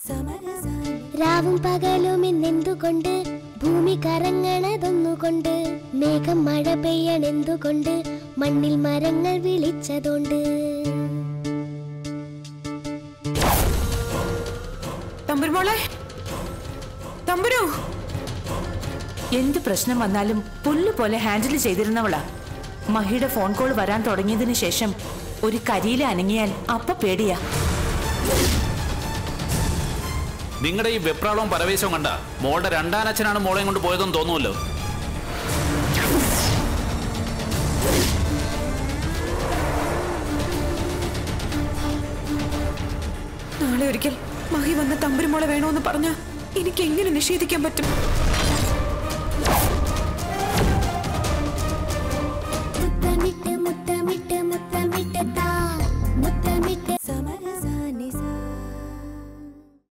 രാവും പകലും എന്നെന്തുകൊണ്ട് ഭൂമി കറങ്ങണതൊന്നുകൊണ്ട് മേഘം മഴ പെയ്യണെന്തുകൊണ്ട് മണ്ണിൽ മരങ്ങൾ വിളിച്ചതുകൊണ്ട് തമ്പുരുമോളെ തമ്പുരു എന്ത് പ്രശ്നം വന്നാലും പുല്ല് പോലെ ഹാൻഡിൽ ചെയ്തിരുന്നവളാ മഹിയുടെ ഫോൺ കോൾ വരാൻ തുടങ്ങിയതിനു ശേഷം ഒരു കരിയില അനങ്ങിയാൽ അപ്പ പേടിയാ നിങ്ങളുടെ ഈ വെപ്രാളവും പരവേശവും കണ്ട മോളുടെ രണ്ടാനച്ഛനാണ് മോളെയും കൊണ്ട് പോയതെന്ന് തോന്നുമല്ലോ നാളെ ഒരിക്കൽ മഹി വന്ന തമ്പുരുമോളെ വേണോന്ന് പറഞ്ഞ എനിക്ക് എങ്ങനെ നിഷേധിക്കാൻ പറ്റും